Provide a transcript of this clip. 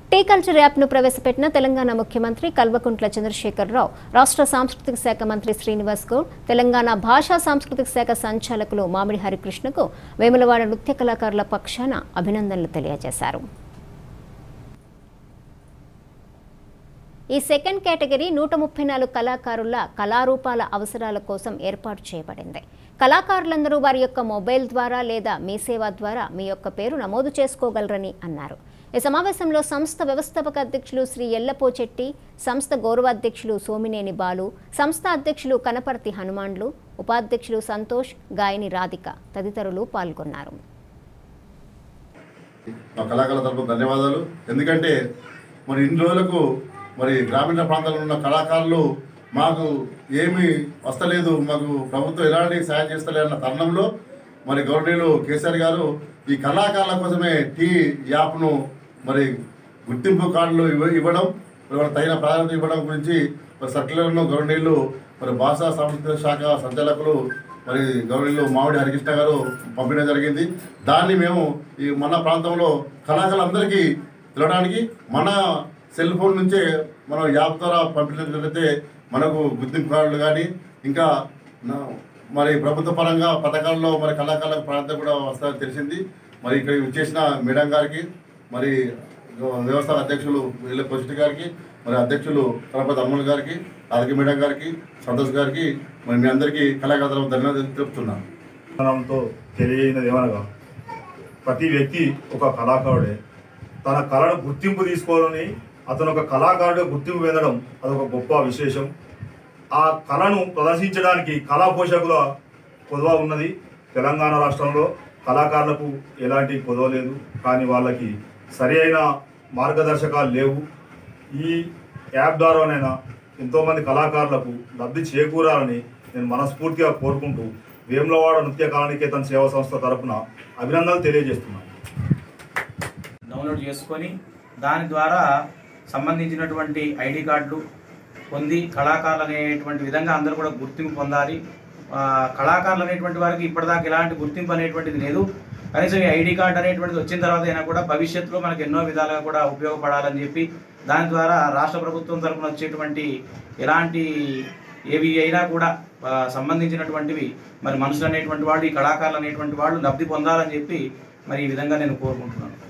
tea culture యాప్ను ప్రవేశపెట్టిన తెలంగాణ ముఖ్యమంత్రి కల్వకుంట్ల చంద్రశేఖరరావు రాష్ట్ర సాంస్కృతిక శాఖ మంత్రి శ్రీనివాస్ గౌడ్ తెలంగాణ భాషా సాంస్కృతిక శాఖ సంచాలకులు మామిడి హరికృష్ణకు వేములవాడ నృత్య కళాకారుల పక్షాన అభినందనలు తెలియజేశారు ఈ సెకండ్ కేటగిరీ నూట ముప్పై నాలుగు కళాకారుల కళారూపాల అవసరాల కోసం ఏర్పాటు చేయబడింది కళాకారులందరూ వారి యొక్క మొబైల్ ద్వారా లేదా మీ సేవ ద్వారా మీ యొక్క పేరు నమోదు చేసుకోగలరని అన్నారు ఈ సమావేశంలో సంస్థ వ్యవస్థాపక అధ్యక్షులు శ్రీ ఎల్లపోచెట్టి సంస్థ గౌరవాధ్యక్షులు సోమినేని బాలు సంస్థ అధ్యక్షులు కనపర్తి హనుమాన్లు ఉపాధ్యక్షులు సంతోష్ గాయని రాధిక తదితరులు పాల్గొన్నారు మా కళాకారుల తరపున ధన్యవాదాలు ఎందుకంటే మరి ఇన్ని రోజులకు మరి గ్రామీణ ప్రాంతాల్లో ఉన్న కళాకారులు మాకు ఏమీ వస్తలేదు మాకు ప్రభుత్వం ఎలాంటి సాయం చేస్తలే అన్న తరుణంలో మరి గౌరవనీయులు కేసీఆర్ గారు ఈ కళాకారుల కోసమే టీ యాప్ను మరి గుర్తింపు కార్డులు ఇవ్వ ఇవ్వడం మరి వాళ్ళకి తగిన ప్రాధాన్యత ఇవ్వడం గురించి మరి సర్క్యులర్ను గౌరవనీయులు మరి భాషా సాంస్కృతిక శాఖ సంచాలకులు మరి గౌరవనీయులు మామిడి హరికృష్ణ గారు పంపించడం జరిగింది దాన్ని మేము ఈ మన ప్రాంతంలో కళాకారులందరికీ తెలవడానికి మన సెల్ ఫోన్ నుంచే మనం యాప్ ద్వారా పంపించినట్లయితే మనకు గుర్తింపు కార్డులు కానీ ఇంకా నా- మరి ప్రభుత్వ పరంగా పథకాల్లో మరి కళాకారులకు ప్రాంతం కూడా వస్తారని తెలిసింది మరి ఇక్కడ వచ్చేసిన మేడం గారికి మరి వ్యవస్థ అధ్యక్షులు వీళ్ళ పొజిటి గారికి మరి అధ్యక్షులు కలపతి అమ్మల్ గారికి రాజకీయ మేడం గారికి సంతోష్ గారికి మరి మీ అందరికీ కళాకారుల ధన్యవాదాలు తెలుపుతున్నాను తో తెలియజేయనది ఏమనగా ప్రతి వ్యక్తి ఒక కళాకారుడే తన కళను గుర్తింపు తీసుకోవాలని అతను ఒక కళాకారుడిగా గుర్తింపు పొందడం అదొక గొప్ప విశేషం ఆ కళను ప్రదర్శించడానికి కళా పోషకుల కొదవ ఉన్నది తెలంగాణ రాష్ట్రంలో కళాకారులకు ఎలాంటి కొదవ లేదు కానీ వాళ్ళకి సరి అయిన మార్గదర్శకాలు లేవు ఈ యాప్ ద్వారానైనా ఎంతోమంది కళాకారులకు లబ్ధి చేకూరాలని నేను మనస్ఫూర్తిగా కోరుకుంటూ వేములవాడ నృత్య కళానికేతన్ సేవా సంస్థ తరపున అభినందనలు తెలియజేస్తున్నాను డౌన్లోడ్ చేసుకొని దాని ద్వారా సంబంధించినటువంటి ఐడి కార్డులు పొంది కళాకారులు అనేటువంటి విధంగా అందరూ కూడా గుర్తింపు పొందాలి ఆ, కళాకారులు అనేటువంటి వారికి ఇప్పటిదాకా ఎలాంటి గుర్తింపు అనేటువంటిది లేదు కనీసం ఈ ఐడి కార్డు అనేటువంటిది వచ్చిన తర్వాత అయినా కూడా భవిష్యత్తులో మనకు ఎన్నో విధాలుగా కూడా ఉపయోగపడాలని చెప్పి దాని ద్వారా రాష్ట్ర ప్రభుత్వం తరఫున వచ్చేటువంటి ఎలాంటి ఏవి అయినా కూడా ఆ, సంబంధించినటువంటివి మరి మనుషులు అనేటువంటి వాళ్ళు ఈ కళాకారులు అనేటువంటి వాళ్ళు లబ్ధి పొందాలని చెప్పి మరి ఈ విధంగా నేను కోరుకుంటున్నాను